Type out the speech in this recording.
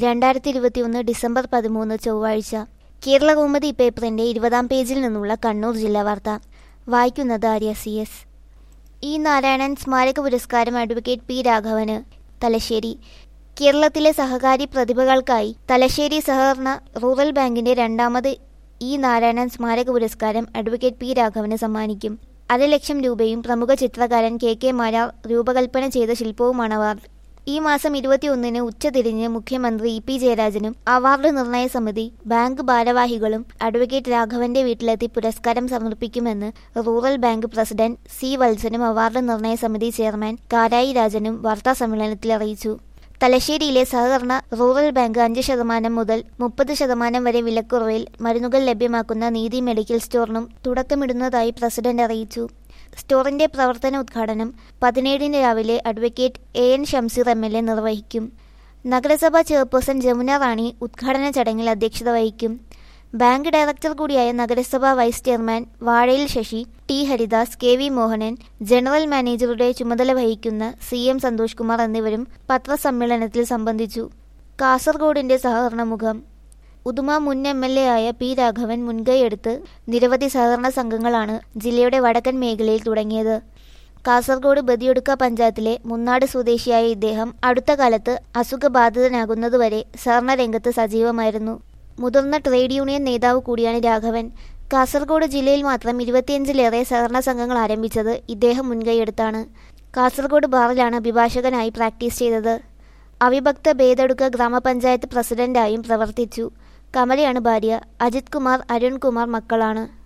രണ്ടായിരത്തി ഇരുപത്തിയൊന്ന് ഡിസംബർ പതിമൂന്ന് ചൊവ്വാഴ്ച കേരളകൗമുദി പേപ്പറിന്റെ ഇരുപതാം പേജിൽ നിന്നുള്ള കണ്ണൂർ ജില്ലാ വാർത്ത വായിക്കുന്നത് Arya C S E Narayanan സ്മാരക പുരസ്കാരം അഡ്വക്കേറ്റ് പി രാഘവന് തലശ്ശേരി കേരളത്തിലെ സഹകാരി പ്രതിഭകൾക്കായി തലശ്ശേരി സഹകരണ റൂറൽ ബാങ്കിന്റെ രണ്ടാമത് ഇ നാരായണൻ സ്മാരക പുരസ്കാരം അഡ്വക്കേറ്റ് പി രാഘവന് സമ്മാനിക്കും അര ലക്ഷം രൂപയും പ്രമുഖ ചിത്രകാരൻ കെ കെ മാരാർ രൂപകൽപ്പന ചെയ്ത ശില്പവുമാണ് അവാർഡ് ഈ മാസം ഇരുപത്തിയൊന്നിന് ഉച്ചതിരിഞ്ഞ് മുഖ്യമന്ത്രി ഇ പി ജയരാജനും അവാർഡ് നിർണയ സമിതി ബാങ്ക് ഭാരവാഹികളും അഡ്വക്കേറ്റ് രാഘവന്റെ വീട്ടിലെത്തി പുരസ്കാരം സമർപ്പിക്കുമെന്ന് റൂറൽ ബാങ്ക് പ്രസിഡന്റ് സി വത്സനും അവാർഡ് നിർണയ സമിതി ചെയർമാൻ കാരായി രാജനും വാർത്താസമ്മേളനത്തിൽ അറിയിച്ചു തലശ്ശേരിയിലെ സഹകരണ റൂറൽ ബാങ്ക് അഞ്ച് ശതമാനം മുതൽ മുപ്പത് ശതമാനം വരെ വിലക്കുറവിൽ മരുന്നുകൾ ലഭ്യമാക്കുന്ന നീതി മെഡിക്കൽ സ്റ്റോറിനും തുടക്കമിടുന്നതായി പ്രസിഡന്റ് അറിയിച്ചു സ്റ്റോറിന്റെ പ്രവർത്തന ഉദ്ഘാടനം പതിനേഴിന് രാവിലെ advocate A N Shamseer M L A നിർവഹിക്കും നഗരസഭാ ചെയർപേഴ്സൺ ജമുന റാണി ഉദ്ഘാടന ചടങ്ങിൽ അധ്യക്ഷത വഹിക്കും ബാങ്ക് ഡയറക്ടർ കൂടിയായ നഗരസഭാ vice chairman Vazhayil Sasi T Haridas K V Mohanan general മാനേജറുടെ ചുമതല വഹിക്കുന്ന സി എം സന്തോഷ് കുമാർ എന്നിവരും പത്രസമ്മേളനത്തിൽ സംബന്ധിച്ചു കാസർഗോഡിന്റെ സഹകരണ മുഖം ഉദുമ മുൻ എം എൽ എ ആയ പി രാഘവൻ മുൻകൈയെടുത്ത് നിരവധി സഹകരണ സംഘങ്ങളാണ് ജില്ലയുടെ വടക്കൻ മേഖലയിൽ തുടങ്ങിയത് കാസർഗോഡ് ബദിയൊടുക്ക പഞ്ചായത്തിലെ മുന്നാട് സ്വദേശിയായ ഇദ്ദേഹം അടുത്ത കാലത്ത് അസുഖബാധിതനാകുന്നതുവരെ സഹകരണ രംഗത്ത് സജീവമായിരുന്നു മുതിർന്ന ട്രേഡ് യൂണിയൻ നേതാവ് കൂടിയാണ് രാഘവൻ കാസർഗോഡ് ജില്ലയിൽ മാത്രം ഇരുപത്തിയഞ്ചിലേറെ സഹകരണ സംഘങ്ങൾ ആരംഭിച്ചത് ഇദ്ദേഹം മുൻകൈയെടുത്താണ് കാസർഗോഡ് ബാറിലാണ് അഭിഭാഷകനായി പ്രാക്ടീസ് ചെയ്തത് അവിഭക്ത ഭേദടുക്ക ഗ്രാമപഞ്ചായത്ത് പ്രസിഡന്റായും പ്രവർത്തിച്ചു കമലയാണ് ഭാര്യ അജിത് കുമാർ അരുൺകുമാർ മക്കളാണ്